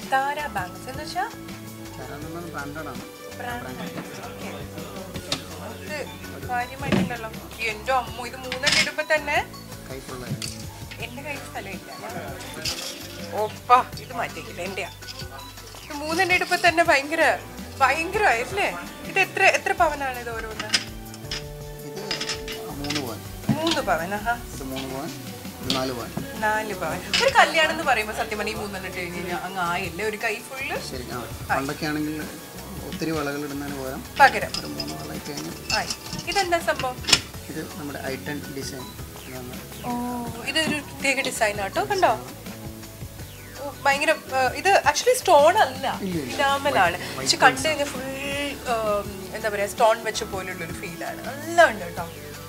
താര banks എന്ന് വെച്ചാ ധാരാളം ബ്രാൻഡാണ് ഇത് കാര്യമായിട്ടുണ്ടല്ലോ എന്റെ അമ്മ ഇത് മൂന്നെണ്ണം ഇടുമ്പോ തന്നെ കൈപ്പുള്ള എന്റെ കയ്യിൽ സ്ഥലമില്ല ഒപ്പ ഇത് മാറ്റിക്കില്ല എന്റെയാ ഇത് മൂന്നെണ്ണം ഇടുമ്പോ തന്നെ ഭയങ്കര ഭയങ്കരമായില്ലേ ഇത് എത്ര എത്ര പവനാണ് ഇത് ഓരോന്ന് ഇത് മൂന്ന് പവൻ മൂന്ന് പവൻ ആഹാ ഇത് മൂന്ന് പവൻ ഇത് നാല് പവൻ നാല് പവൻ ഒരു കല്യാണം എന്ന് പറയുമ്പോൾ സത്യം പറഞ്ഞാൽ ഈ മൂന്നെണ്ണം ഇട്ട് കഴിഞ്ഞാൽ അങ്ങ് ആയില്ലേ ഒരു കൈ ഫുള്ള് ശരി ആ പണ്ടൊക്കെ ആണെങ്കിൽ ഒത്തിരി വളകൾ ഇടുന്നതിന് പകരം പകരം ഒരു മൂന്ന് വള ഇട്ട് കഴിഞ്ഞാൽ ആയി ഇതെന്താ സംഭവം ഇത് നമ്മുടെ ഐട്ടൺ ഡിസൈൻ ഇതാണ് ഓ ഇതൊരു പ്രത്യേക ഡിസൈൻ ആട്ടോ കണ്ടോ ഓ, ഭയങ്കര ആ, ഇത് ആക്ച്വലി സ്റ്റോൺ അല്ല ഇനാമലാണ് പക്ഷെ കണ്ടു കഴിഞ്ഞാൽ ഫുൾ എന്താ പറയാ സ്റ്റോൺ വെച്ച പോലുള്ള ഒരു ഫീലാണ് നല്ല ഉണ്ട് കേട്ടോ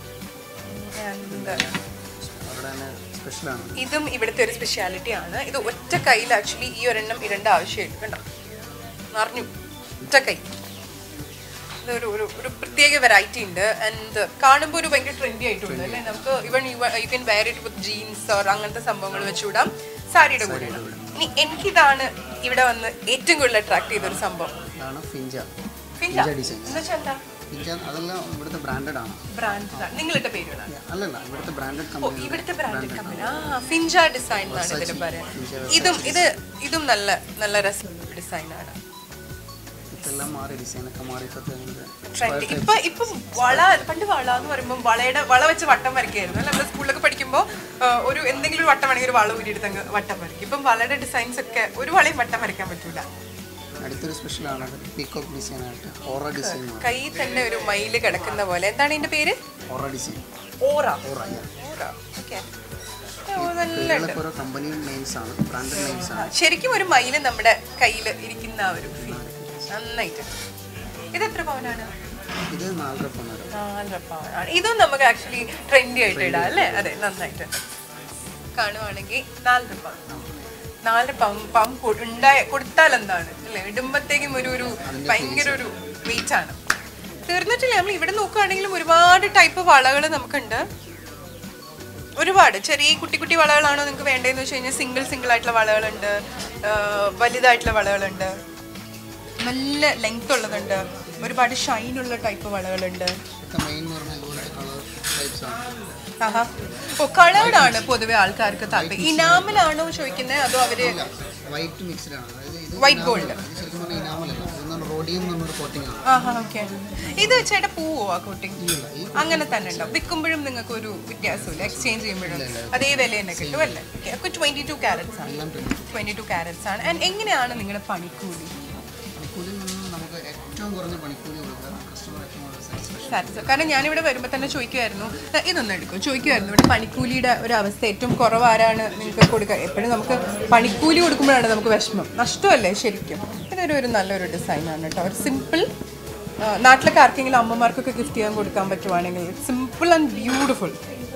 എന്താ അവിടെ തന്നെ സ്പെഷ്യലാണ് ഇതും ഇവിടുത്തെ ഒരു സ്പെഷ്യാലിറ്റി ആണ് ഇത് ഒറ്റ കയ്യിൽ ആക്ച്വലി ഈ ഒരെണ്ണം ഇടേണ്ട ആവശ്യമില്ല കണ്ടോ നിറഞ്ഞു ഒറ്റ കൈ ഇതൊരു ഒരു ഒരു പ്രത്യേക വെറൈറ്റി ഉണ്ട് ആൻഡ് കാണുമ്പോൾ ഒരു ഭയങ്കര ട്രെൻഡി ആയിട്ടുണ്ട് അല്ലേ നമുക്ക് even you can wear it with jeans or അങ്ങനത്തെ സംഭവങ്ങൾ വെച്ചുവിടാം സാരിയുടെ കൂടെ ഇടാം. ഇനി എനിക്കിതാണ് ഇവിടെ വന്ന് ഏറ്റവും കൂടുതൽ അട്രാക്ട് ചെയ്ത ഒരു സംഭവം ഇതാണ് ഫിഞ്ച ഫിഞ്ച ഫിഞ്ച ഡിസൈൻ എന്നുവെച്ചാൽ എന്താ ഫിഞ്ച അതെല്ലാം ഇവിടുത്തെ ബ്രാൻഡഡ് ആണ് ബ്രാൻഡ് നിങ്ങളിട്ട പേരുകളാണ് അല്ലല്ല ഇവിടുത്തെ ബ്രാൻഡഡ് ഓ കമ്പനി ഇവിടുത്തെ ബ്രാൻഡ് കമ്പനി ആ ഫിഞ്ച ഡിസൈൻ എന്നാണ് ഇതിന് പറയാം ഇതും ഇത് ഇതും നല്ല നല്ല രസം ഡിസൈനാണ് ഇതെല്ലാം മാറി ഡിസൈനൊക്കെ മാറി ഇപ്പോഴത്തെ ട്രെൻഡ് ഇപ്പൊ ഇപ്പൊ വള പണ്ട് വള എന്ന് പറയുമ്പോൾ വളയുടെ വള വെച്ച് വട്ടം വരയ്ക്കായിരുന്നു അല്ലെ നമ്മുടെ സ്കൂളിലൊക്കെ പഠിക്കുമ്പോൾ ഒരു എന്തെങ്കിലും ഒരു വട്ടം വേണമെങ്കിൽ ഒരു വള ഊരിയെടുത്ത് അങ്ങ് വട്ടം വരയ്ക്കും ഇപ്പം വളയുടെ ഡിസൈൻസ് ഒക്കെ ഒരു വളയും വട്ടം വരയ്ക്കാൻ പറ്റൂല അടുത്തൊരു സ്പെഷ്യലാണ് പീക്കോക്ക് ഡിസൈൻ ആയിട്ട് ഓറ ഡിസൈൻ കൈ തന്നെ ഒരു മയില് കിടക്കുന്ന പോലെ എന്താണ് ഇതിന്റെ പേര് ഓറ ഡിസൈൻ ഓറ ഓറ ഓറ ഓക്കെ നല്ല പേരുകളൊക്കെ ഓരോ കമ്പനി നെയിംസ് ആണ് ബ്രാൻഡഡ് നെയിംസ് ആണ് ശരിക്കും ഒരു മയില് നമ്മുടെ കയ്യിൽ ഇരിക്കുന്ന ആ ഒരു ഫീൽ നന്നായിട്ട് ഇത് എത്ര പവനാണ് ഇത് നാലര പവൻ വരും നാലര പവനാണ് ഇതും നമുക്ക് ആക്ച്വലി ട്രെൻഡി ആയിട്ട് ഇടാം അല്ലേ അതെ നന്നായിട്ട് കാണുവാണെങ്കിൽ നാലര പവൻ നാലര പവൻ പവൻ കൊ- ഉണ്ടായ കൊടുത്താൽ എന്താണ് അല്ലേ ഇടുമ്പത്തേക്കും ഒരു ഒരു ഭയങ്കര ഒരു വെയിറ്റ് ആണ് തീർന്നിട്ടില്ല നമ്മൾ ഇവിടെ നോക്കുകയാണെങ്കിലും ഒരുപാട് ടൈപ്പ് വളകൾ നമുക്കുണ്ട് ഒരുപാട് ചെറിയ കുട്ടി കുട്ടി വളകളാണോ നിങ്ങൾക്ക് വേണ്ടതെന്ന് വെച്ച് കഴിഞ്ഞാൽ സിംഗിൾ സിംഗിൾ ആയിട്ടുള്ള വളകളുണ്ട് ആ, വലുതായിട്ടുള്ള വളകളുണ്ട് നല്ല ലെങ്ത് ഉള്ളതുണ്ട് ഒരുപാട് ഷൈൻ ഉള്ള ടൈപ്പ് വളകളുണ്ട് ഒക്കെ മെയിൻ എന്ന് പറഞ്ഞാൽ ഇതുപോലത്തെ കളർ ടൈപ്സ് ആണ് ആഹാ ഓ കളേർഡാണ് പൊതുവെ ആൾക്കാർക്ക് താല്പര്യം ഇനാമലാണോ ചോദിക്കുന്നത് അതോ അവര് വൈറ്റ് മിക്സ്ഡ് ആണ് അതായത് ഇത് വൈറ്റ് ഗോൾഡ് ഇത് ശരിക്കും പറഞ്ഞാൽ ഇനാമലല്ല ഇതെന്നാണ് റോഡിയം എന്ന് പറഞ്ഞൊരു കോട്ടിംഗ് ആണ് ആഹാ ഓക്കെ ഇത് ചേട്ടാ പൂവോ ആ കോട്ടിങ് അങ്ങനെ തന്നെ ഉണ്ടാവും വിൽക്കുമ്പോഴും നിങ്ങൾക്ക് ഒരു വ്യത്യാസമില്ല എക്സ്ചേഞ്ച് ചെയ്യുമ്പോഴും അതേ വില തന്നെ കിട്ടും അല്ലേ ഓക്കെ ട്വന്റി ടു ക്യാരറ്റ്സ് ആണ് എല്ലാം ട്വൻറ്റി ട്വന്റി ടു ക്യാരറ്റ്സ് ആണ് ആൻഡ് എങ്ങനെയാണ് നിങ്ങളുടെ പണിക്കൂലി പണിക്കൂലിയിൽ നിന്ന് നമുക്ക് ഏറ്റവും കുറഞ്ഞ പണിക്കൂലി കൊടുക്കുക കസ്റ്റമർ ഏറ്റവും കൂടുതൽ സാറ്റിസ്ഫാക്ഷൻ സാറ്റിസ്ഫൈ കാരണം ഞാനിവിടെ വരുമ്പോൾ തന്നെ ചോദിക്കുമായിരുന്നു "ദാ ഇതൊന്നും എടുക്കും ചോദിക്കുമായിരുന്നു ഇവിടെ പണിക്കൂലിയുടെ ഒരു അവസ്ഥ ഏറ്റവും കുറവാരാണ് നിങ്ങൾക്ക് കൊടുക്കുക എപ്പോഴും നമുക്ക് പണിക്കൂലി കൊടുക്കുമ്പോഴാണ് നമുക്ക് വിഷമം നഷ്ടമല്ലേ ശരിക്കും ഇതൊരു ഒരു നല്ലൊരു ഡിസൈനാണ് കേട്ടോ ഒരു സിമ്പിൾ നാട്ടിലൊക്കെ ആർക്കെങ്കിലും അമ്മമാർക്കൊക്കെ ഗിഫ്റ്റ് ചെയ്യാൻ കൊടുക്കാൻ പറ്റുവാണെങ്കിൽ സിമ്പിൾ ആൻഡ് ബ്യൂട്ടിഫുൾ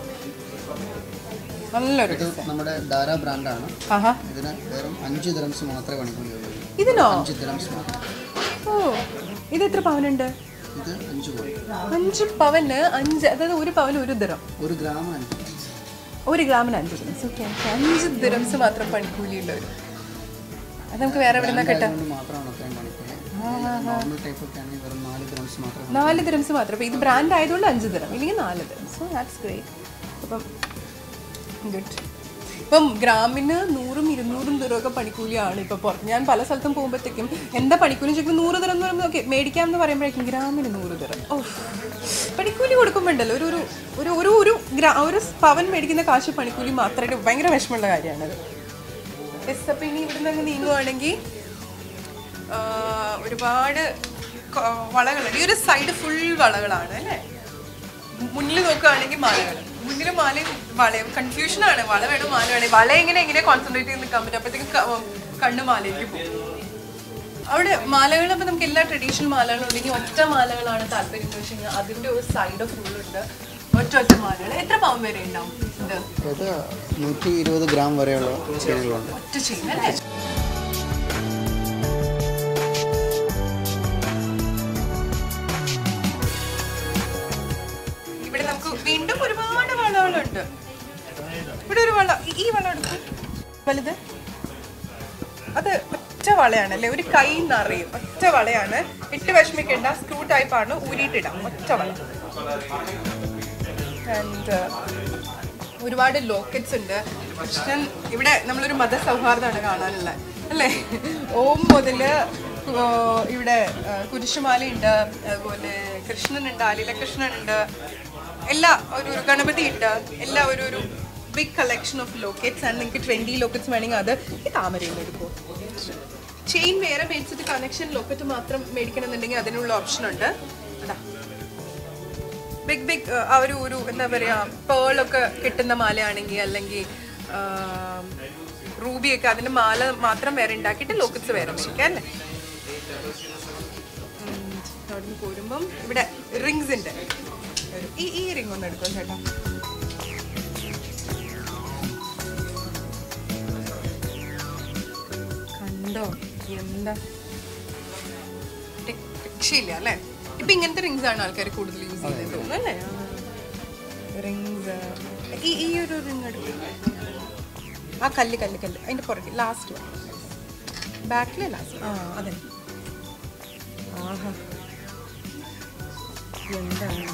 നല്ലൊരു ഇത് നമ്മുടെ ഡാര ബ്രാൻഡാണ് ആഹാ ഇതിന് വെറും അഞ്ച് ദിറംസ് മാത്രമേ പണിക്കൂലി ഉള്ളൂ ഇതിനോ അഞ്ച് ദിറംസ് മാത്രം ഓ ഇത് എത്ര പവനുണ്ട് ഇത് അഞ്ച് കോടി അഞ്ച് പവന് അഞ്ച് അതായത് ഒരു പവന് ഒരു ദിറം ഒരു ഗ്രാം അഞ്ച് ഒരു ഗ്രാമിന് അഞ്ച് ദിറംസ് ഓക്കെ അഞ്ച് ദിറംസ് മാത്രം പണിക്കൂലിയുള്ളവർ അത് നമുക്ക് വേറെ എവിടെ നിന്നാ കിട്ടാം കൊണ്ട് മാത്രമാണ് അത്രയും പണിക്കൂലി നോർമൽ ടൈപ്പ് ഒക്കെ ആണെങ്കിൽ വെറും നാല് ദിറംസ് മാത്രമേ നാല് ദിറംസ് മാത്രം അപ്പോൾ ഇത് ബ്രാൻഡ് ആയതുകൊണ്ട് അഞ്ച് ദിറം ഇല്ലെങ്കിൽ നാല് ദിറം സോ ദാറ്റ്സ് ഗ്രേറ്റ് അപ്പം ഗുഡ് ഇപ്പം ഗ്രാമിന് നൂറും ഇരുന്നൂറും ദിറമൊക്കെ പണിക്കൂലിയാണ് ഇപ്പോൾ പുറത്ത് ഞാൻ പല സ്ഥലത്തും പോകുമ്പോഴത്തേക്കും എന്താ പണിക്കൂലി ചോദിക്കുമ്പോൾ നൂറ് ദിറം എന്ന് പറയുമ്പോൾ ഓക്കെ മേടിക്കാം എന്ന് പറയുമ്പോഴേക്കും ഗ്രാമിന് നൂറ് ദിറം ഓ പണിക്കൂലി കൊടുക്കുമ്പോണ്ടല്ലോ ഒരു ഒരു ഒരു ഒരു ഒരു ഗ്രാ ഒരു പവൻ മേടിക്കുന്ന കാശ് പണിക്കൂലി മാത്രമായിട്ട് ഭയങ്കര വിഷമമുള്ള കാര്യമാണത് യെസ് അപ്പം ഇനി ഇവിടുന്ന് അങ്ങ് നീങ്ങുവാണെങ്കിൽ ആ, ഒരുപാട് ക- വളകളുണ്ട് ഈ ഒരു സൈഡ് ഫുൾ വളകളാണ് അല്ലേ മുന്നിൽ നോക്കുകയാണെങ്കിൽ മാലകൾ മുന്നിൽ മാലയും വളയും കൺഫ്യൂഷനാണ് വള വേണം മാല വേണം വള എങ്ങനെ എങ്ങനെ കോൺസെൻട്രേറ്റ് ചെയ്ത് നിൽക്കാൻ പറ്റും അപ്പോഴത്തേക്കും ക- കണ്ണ് മാലയിലേക്ക് പോകും അവിടെ മാലകൾ അപ്പോൾ നമുക്ക് എല്ലാ ട്രഡീഷണൽ മാലകളും ഉണ്ട് ഇനി ഒറ്റ മാലകളാണ് താല്പര്യം എന്ന് വെച്ച് കഴിഞ്ഞാൽ അതിൻ്റെ ഒരു സൈഡ് ഫുൾ ഉണ്ട് ഒറ്റ ഒറ്റ മാലകൾ എത്ര പവൻ വരെ ഉണ്ടാവും ഇത് ഇത് നൂറ്റി ഇരുപത് ഗ്രാം വരെയുള്ള ചെയിനുകളുണ്ട് ഒറ്റ ചെയിൻ അല്ലേ ഇവിടെ നമുക്ക് വീണ്ടും ഒരുപാട് വളകളുണ്ട് ഇവിടെ ഒരു വള ഈ- ഈ വള എടുക്കും വലുത് അത് ഒറ്റ ഒറ്റ വളയാണ് അല്ലേ ഒരു കൈ നിറയും ഒറ്റ വളയാണ് ഇട്ട് വിഷമിക്കേണ്ട സ്ക്രൂ ടൈപ്പ് ആണ് ഊരിയിട്ടിടാം ഒറ്റ വള ആൻഡ് ഒരുപാട് ലോക്കറ്റ്സ് ഉണ്ട് കൃഷ്ണൻ ഇവിടെ നമ്മളൊരു മതസൗഹാർദ്ദമാണ് കാണാനുള്ളത് അല്ലേ ഓം മുതല് ആ, ഇവിടെ ആ, കുരിശുമാലയുണ്ട് അതുപോലെ കൃഷ്ണനുണ്ട് അലില കൃഷ്ണനുണ്ട് എല്ലാ ഒരു ഒരു ഗണപതി ഉണ്ട് എല്ലാ ഒരു ഒരു ബിഗ് കളക്ഷൻ ഓഫ് ലോക്കറ്റ്സ് ആണ് നിങ്ങൾക്ക് ട്വൻറ്റി ലോക്കറ്റ്സ് വേണമെങ്കിൽ അത് ഈ താമരയിൽ എടുക്കും ചെയിൻ വേറെ മേടിച്ചിട്ട് കണക്ഷൻ ലോക്കറ്റ് മാത്രം മേടിക്കണമെന്നുണ്ടെങ്കിൽ അതിനുള്ള ഓപ്ഷൻ ഉണ്ട് അതാ ബിഗ് ബിഗ് ആ ഒരു ഒരു എന്താ പറയാ പേൾ ഒക്കെ കിട്ടുന്ന മാലയാണെങ്കിൽ അല്ലെങ്കിൽ റൂബിയൊക്കെ അതിന്റെ മാല മാത്രം വേറെ ഉണ്ടാക്കിയിട്ട് ലോക്കറ്റ്സ് വേറെ മേടിക്കാം അല്ലേ ഉം, അവിടുന്ന് പോരുമ്പം ഇവിടെ റിങ്സ് ഉണ്ട് ഒരു- ഈ ഈ റിംഗ് ഒന്ന് എടുക്കും ചേട്ടാ കണ്ടോ എന്താ ടെക്- രക്ഷയില്ല അല്ലേ ഇപ്പൊ ഇങ്ങനത്തെ റിങ്സ് ആണ് ആൾക്കാർ കൂടുതൽ യൂസ് ചെയ്യുന്നത് തോന്നുന്നു അല്ലേ റിങ്സ് ഈ ഈ ഒരു റിങ് എടുക്കും ആ കല്ല് കല്ല് കല്ല് അതിന്റെ പുറകെ ലാസ്റ്റ് ബാക്കിലെ ലാസ്റ്റ് ആ അതെ ആഹാ എന്താണ്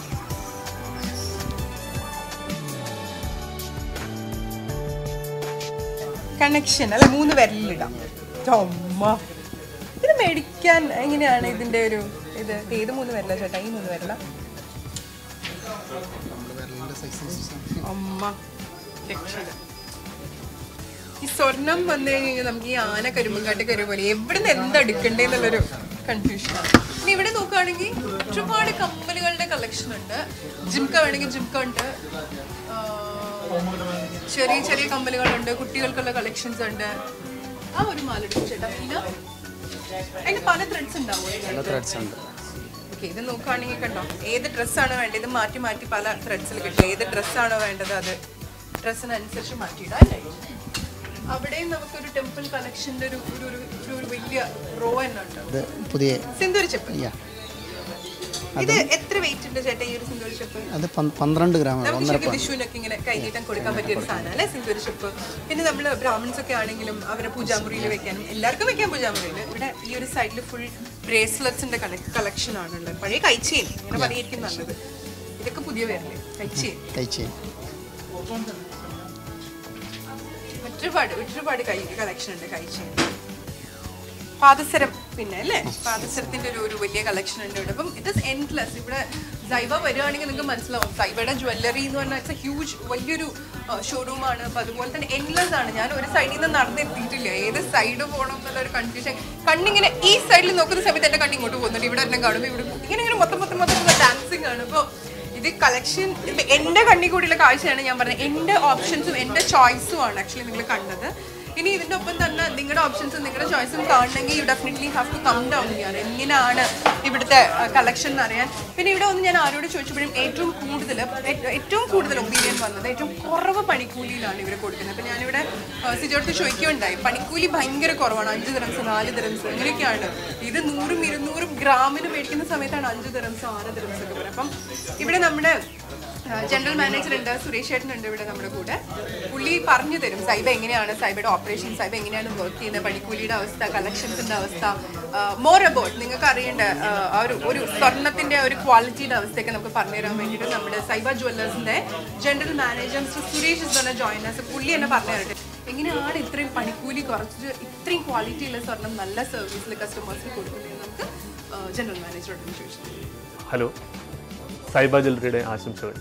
കണക്ഷൻ അല്ലെ മൂന്ന് വിരലിലിടാം ചുമ്മാ ഇത് മേടിക്കാൻ എങ്ങനെയാണ് ഇതിന്റെ ഒരു ഇത് ഏത് മൂന്ന് വരല ചേട്ടാ ഈ മൂന്ന് വരല നമ്മുടെ വിരലിൻ്റെ സൈസ് അമ്മ രക്ഷയില്ല. ഈ സ്വർണം വന്നു കഴിഞ്ഞാൽ നമുക്ക് ഈ ആന കരുമ്പുംകാട്ട് കരുപോലെ എവിടുന്ന് എന്തെടുക്കണ്ടേ എന്നുള്ളൊരു കൺഫ്യൂഷൻ ഇനി ഇവിടെ നോക്കുകയാണെങ്കിൽ ഒരുപാട് കമ്മലുകളുടെ കളക്ഷൻ ഉണ്ട് ജിംക വേണമെങ്കിൽ ജിംക ഉണ്ട് ആ, ചെറിയ ചെറിയ കമ്മലുകളുണ്ട് കുട്ടികൾക്കുള്ള കളക്ഷൻസ് ഉണ്ട് ആ ഒരു മാല എടുക്കും ചേട്ടാ പിന്നെ അതിന് പല ത്രെഡ്സ് ഉണ്ടാവും ത്രെഡ്സ് ഉണ്ട് ഓക്കെ ഇത് നോക്കുകയാണെങ്കിൽ കണ്ടോ ഏത് ഡ്രസ്സാണ് വേണ്ടത് ഇത് മാറ്റി മാറ്റി പല ത്രെഡ്സിൽ കിട്ടും ഏത് ഡ്രസ്സാണോ വേണ്ടത് അത് ഡ്രസ്സിനനുസരിച്ച് മാറ്റിയിടാം അല്ലേ അവിടെയും നമുക്കൊരു ടെമ്പിൾ കളക്ഷൻ്റെ ഒരു ഒരു ഒരു- ഒരു ഒരു വലിയ റോ തന്നെ ഉണ്ട് ഇത് പുതിയ സിന്ദൂര ചെപ്പ് യാ ഇത് എത്ര വെയിറ്റ് ഉണ്ട് ചേട്ടാ ഈ ഒരു സിന്ദൂര ചെപ്പ് അത് പന്ത് പന്ത്രണ്ട് ഗ്രാം നമുക്ക് ശരിക്കും വിഷുവിനൊക്കെ ഇങ്ങനെ കൈനീട്ടം കൊടുക്കാൻ പറ്റിയ ഒരു സാധനം അല്ലേ സിന്ദൂര ചെപ്പ് പിന്നെ നമ്മൾ ബ്രാഹ്മിൺസ് ഒക്കെ ആണെങ്കിലും അവരെ പൂജാമുറിയിൽ വെക്കാനും എല്ലാവർക്കും വെക്കാൻ പൂജാമുറിയിൽ ഇവിടെ ഈ ഒരു സൈഡിൽ ഫുൾ ബ്രേസ്ലെറ്റ്സിന്റെ കളക്ഷൻ ആണുള്ളത് പഴയ കൈച്ചെയിൻ ഇങ്ങനെ പറയായിരിക്കും നല്ലത് ഇതൊക്കെ പുതിയ പേരല്ലേ കൈച്ചെയിൻ കഴിച്ച് ഒരുപാട് ഒരുപാട് കൈ കളക്ഷൻ ഉണ്ട് കൈച്ചെയിൻ പാദസരം പിന്നെ അല്ലേ പാദസരത്തിന്റെ ഒരു ഒരു വലിയ കളക്ഷൻ ഉണ്ട് ഇവിടെ അപ്പം ഇറ്റ് ഇസ് എൻഡ്ലെസ് ഇവിടെ സൈബ വരുവാണെങ്കിൽ നിങ്ങൾക്ക് മനസ്സിലാവും സൈബയുടെ ജ്വല്ലറി എന്ന് പറഞ്ഞാൽ ഇറ്റ്സ് എ ഹ്യൂജ് വലിയൊരു ഷോറൂം ആണ് അപ്പൊ അതുപോലെ തന്നെ എൻഡ്ലെസ് ആണ് ഞാൻ ഒരു സൈഡിൽ നിന്ന് നടന്നെത്തിയിട്ടില്ല ഏത് സൈഡ് പോകണം എന്നുള്ള ഒരു കൺഫ്യൂഷൻ കണ്ണിങ്ങനെ ഈ സൈഡിൽ നോക്കുന്ന സമയത്ത് എന്റെ കണ്ണ് ഇങ്ങോട്ട് പോകുന്നുണ്ട് ഇവിടെ എന്നെ കാണുമ്പോൾ ഇവിടെ ഇങ്ങനെ ഇങ്ങനെ മൊത്തം മൊത്തം മൊത്തം ഡാൻസിങ് ആണ് അപ്പോൾ ഇത് കളക്ഷൻ ഇപ്പൊ എന്റെ കണ്ണി കൂടിയുള്ള കാഴ്ചയാണ് ഞാൻ പറഞ്ഞത് എന്റെ ഓപ്ഷൻസും എന്റെ ചോയ്സും ആണ് ആക്ച്വലി നിങ്ങൾ കണ്ടത് ഇനി ഇതിന്റെ ഒപ്പം തന്നെ നിങ്ങളുടെ ഓപ്ഷൻസും നിങ്ങളുടെ ചോയ്സും കാണണമെങ്കിൽ you definitely have to come down ചെയ്യാൻ എങ്ങനെയാണ് ഇവിടുത്തെ കളക്ഷൻ എന്ന് അറിയാൻ പിന്നെ ഇവിടെ ഒന്ന് ഞാൻ ആരോട് ചോദിച്ചപ്പോഴും ഏറ്റവും കൂടുതൽ ഏറ്റവും കൂടുതൽ ഒപ്പീനിയൻ വന്നത് ഏറ്റവും കുറവ് പണിക്കൂലിയിലാണ് ഇവർ കൊടുക്കുന്നത് അപ്പം ഞാനിവിടെ സിജോടത്ത് ചോദിക്കുകയുണ്ടായി പണിക്കൂലി ഭയങ്കര കുറവാണ് അഞ്ച് ദിറംസ് നാല് ദിറംസ് ഇങ്ങനെയൊക്കെയാണ് ഇത് നൂറും ഇരുന്നൂറും ഗ്രാമിന് മേടിക്കുന്ന സമയത്താണ് അഞ്ച് ദിറംസ് ആറ് ദിറംസ് ഒക്കെ പറയുന്നത് അപ്പം ഇവിടെ നമ്മുടെ ജനറൽ മാനേജർ ഉണ്ട് സുരേഷ് ചേട്ടൻ ഉണ്ട് ഇവിടെ നമ്മുടെ കൂടെ പുള്ളി പറഞ്ഞു തരും സൈബ എങ്ങനെയാണ് സൈബയുടെ ഓപ്പറേഷൻ സൈബ എങ്ങനെയാണ് വർക്ക് ചെയ്യുന്നത് പണിക്കൂലിയുടെ അവസ്ഥ കളക്ഷൻസിന്റെ അവസ്ഥ മോർ അബൌട്ട് നിങ്ങൾക്ക് അറിയേണ്ട ആ, ആ ഒരു ഒരു സ്വർണത്തിന്റെ ഒരു ക്വാളിറ്റിയുടെ അവസ്ഥയൊക്കെ നമുക്ക് പറഞ്ഞു തരാൻ വേണ്ടിയിട്ട് നമ്മുടെ സൈബ ജ്വല്ലേഴ്സിന്റെ general manager mister Suresh is തന്നെ ജോയിൻ ആസ് പുള്ളി എന്നെ പറഞ്ഞു തരട്ടെ എങ്ങനെയാണ് ഇത്രയും പണിക്കൂലി കുറച്ച് ഇത്രയും ക്വാളിറ്റി ഉള്ള സ്വർണം നല്ല സർവീസിൽ കസ്റ്റമേഴ്സിന് കൊടുക്കുന്നത് നമുക്ക് ജനറൽ മാനേജറോട് ചോദിച്ചു ഹലോ സൈബ ജ്വല്ലറിയുടെ ആശംസകൾ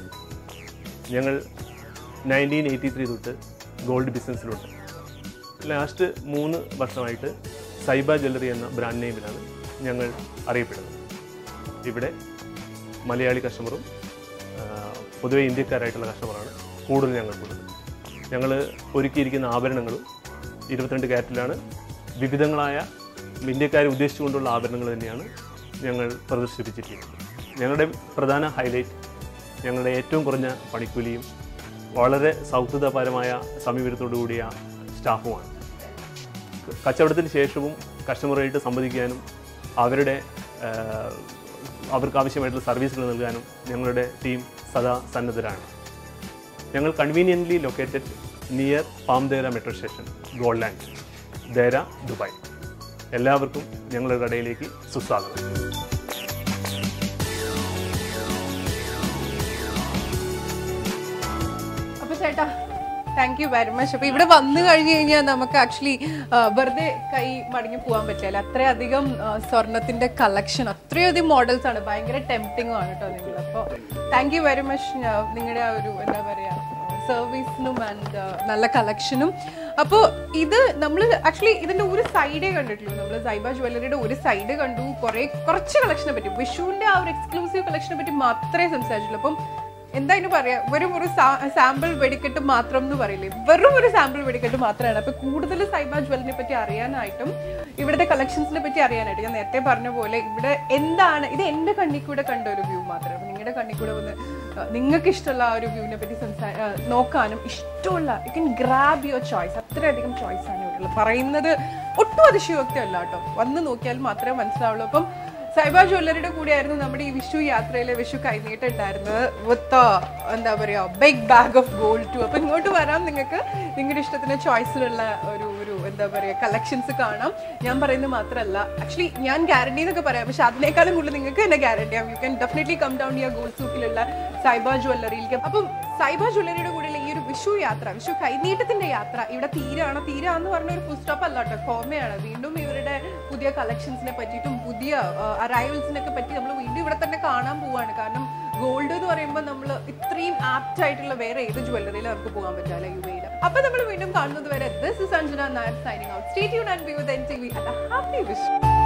ഞങ്ങൾ നയൻറ്റീൻ എയ്റ്റി ത്രീ തൊട്ട് ഗോൾഡ് ബിസിനസ്സിലുണ്ട് ലാസ്റ്റ് മൂന്ന് വർഷമായിട്ട് സൈബ ജ്വല്ലറി എന്ന ബ്രാൻഡ് നെയിമിലാണ് ഞങ്ങൾ അറിയപ്പെടുന്നത് ഇവിടെ മലയാളി കസ്റ്റമറും ആ, പൊതുവെ ഇന്ത്യക്കാരായിട്ടുള്ള കസ്റ്റമറാണ് കൂടുതൽ ഞങ്ങൾക്കുള്ളത് ഞങ്ങൾ ഒരുക്കിയിരിക്കുന്ന ആഭരണങ്ങളും ഇരുപത്തിരണ്ട് ക്യാരറ്റിലാണ് വിവിധങ്ങളായ ഇന്ത്യക്കാരെ ഉദ്ദേശിച്ചുകൊണ്ടുള്ള ആഭരണങ്ങൾ തന്നെയാണ് ഞങ്ങൾ പ്രദർശിപ്പിച്ചിരിക്കുന്നത് ഞങ്ങളുടെ പ്രധാന ഹൈലൈറ്റ് ഞങ്ങളുടെ ഏറ്റവും കുറഞ്ഞ പണിക്കൂലിയും വളരെ സൗഹൃദപരമായ സമീപനത്തോടു കൂടിയ സ്റ്റാഫുമാണ് കച്ചവടത്തിന് ശേഷവും കസ്റ്റമറുമായിട്ട് സംവദിക്കാനും അവരുടെ ആ, അവർക്ക് ആവശ്യമായിട്ടുള്ള സർവീസുകൾ നൽകാനും ഞങ്ങളുടെ ടീം സദാ സന്നദ്ധരാണ് ഞങ്ങൾ conveniently located near Palm Deira metro station Gold Land Deira Dubai എല്ലാവർക്കും ഞങ്ങളുടെ കടയിലേക്ക് സുസ്വാഗതം അപ്പൊ ചേട്ടാ താങ്ക് യു വെരി മച്ച് അപ്പൊ ഇവിടെ വന്നു കഴിഞ്ഞു കഴിഞ്ഞാൽ നമുക്ക് ആക്ച്വലി വെറുതെ കൈ മടങ്ങി പോകാൻ പറ്റില്ല അത്രയധികം ആ, സ്വർണത്തിന്റെ കളക്ഷൻ അത്രയധികം മോഡൽസ് ആണ് ഭയങ്കര ടെംപ്റ്റിംഗും ആണ് കേട്ടോ നിങ്ങൾ അപ്പോൾ താങ്ക് യു വെരി മച്ച് നിങ്ങളുടെ ആ ഒരു എന്താ പറയാ സർവീസിനും ആൻഡ് നല്ല കളക്ഷനും അപ്പോൾ ഇത് നമ്മൾ ആക്ച്വലി ഇതിന്റെ ഒരു സൈഡേ കണ്ടിട്ടുള്ളൂ നമ്മൾ സൈബ ജ്വല്ലറിയുടെ ഒരു സൈഡ് കണ്ടു കുറെ കുറച്ച് കളക്ഷനെ പറ്റി വിഷുവിന്റെ ആ ഒരു എക്സ്ക്ലൂസീവ് കളക്ഷനെ പറ്റി മാത്രമേ സംസാരിച്ചുള്ളൂ അപ്പം എന്താ ഇതിന് പറയാ വെറും ഒരു സാമ്പിൾ വെടിക്കെട്ട് മാത്രം എന്ന് പറയില്ലേ വെറും ഒരു സാമ്പിൾ വെടിക്കെട്ട് മാത്രമാണ് അപ്പൊ കൂടുതൽ സൈബ ജ്വല്ലറിനെ പറ്റി അറിയാനായിട്ടും ഇവിടുത്തെ കളക്ഷൻസിനെ പറ്റി അറിയാനായിട്ട് ഞാൻ നേരത്തെ പറഞ്ഞ പോലെ ഇവിടെ എന്താണ് ഇത് എന്റെ കണ്ണിൽ കൂടെ കണ്ട ഒരു വ്യൂ മാത്രമാണ് നിങ്ങളുടെ കണ്ണിൽ കൂടെ വന്ന് നിങ്ങൾക്ക് ഇഷ്ടമുള്ള ആ ഒരു വ്യൂവിനെ പറ്റി സംസാ ആ, നോക്കാനും ഇഷ്ടമുള്ള you can grab your choice അത്രയധികം ചോയ്സ് ആണ് ഇവിടെ ഉള്ളത് പറയുന്നത് ഒട്ടും അതിശയോക്തിയല്ല കേട്ടോ വന്ന് നോക്കിയാൽ മാത്രമേ മനസ്സിലാവുള്ളൂ അപ്പം സൈബ ജ്വല്ലറിയുടെ കൂടെയായിരുന്നു നമ്മുടെ ഈ വിഷു യാത്രയിലെ വിഷു കൈനീട്ടം ഉണ്ടായിരുന്നത് വിത്ത് എന്താ പറയാ big bag of gold to അപ്പൊ ഇങ്ങോട്ട് വരാം നിങ്ങൾക്ക് നിങ്ങളുടെ ഇഷ്ടത്തിന് ചോയ്സിലുള്ള ഒരു ഒരു എന്താ പറയാ കളക്ഷൻസ് കാണാം ഞാൻ പറയുന്നത് മാത്രമല്ല ആക്ച്വലി ഞാൻ ഗ്യാരണ്ടി എന്നൊക്കെ പറയാം പക്ഷെ അതിനേക്കാളും കൂടുതൽ നിങ്ങൾക്ക് തന്നെ ഗ്യാരണ്ടി ആവും you can definitely come down your gold സൂക്കിലുള്ള സൈബ ജ്വല്ലറിയിലേക്ക് അപ്പം സൈബ ജ്വല്ലറിയുടെ കൂടെയുള്ള ഈ ഒരു വിഷു യാത്ര വിഷു കൈനീട്ടത്തിന്റെ യാത്ര ഇവിടെ തീരാണ് തീര എന്ന് പറഞ്ഞ ഒരു ഫുൾ സ്റ്റോപ്പ് അല്ല കേട്ടോ കോമയാണ് വീണ്ടും ഇവരുടെ പുതിയ കളക്ഷൻസിനെ പറ്റിയിട്ടും പുതിയ അറൈവൽസിനൊക്കെ പറ്റി നമ്മൾ വീണ്ടും ഇവിടെ തന്നെ കാണാൻ പോവാണ് കാരണം ഗോൾഡ് എന്ന് പറയുമ്പോൾ നമ്മൾ ഇത്രയും ആപ്റ്റ് ആയിട്ടുള്ള വേറെ ഏത് ജ്വല്ലറിയിൽ നമുക്ക് പോകാൻ പറ്റില്ല യു എയിൽ അപ്പൊ നമ്മൾ വീണ്ടും കാണുന്നത് വരെ this is Anjana Nair signing out stay tune and be with N T V happy wish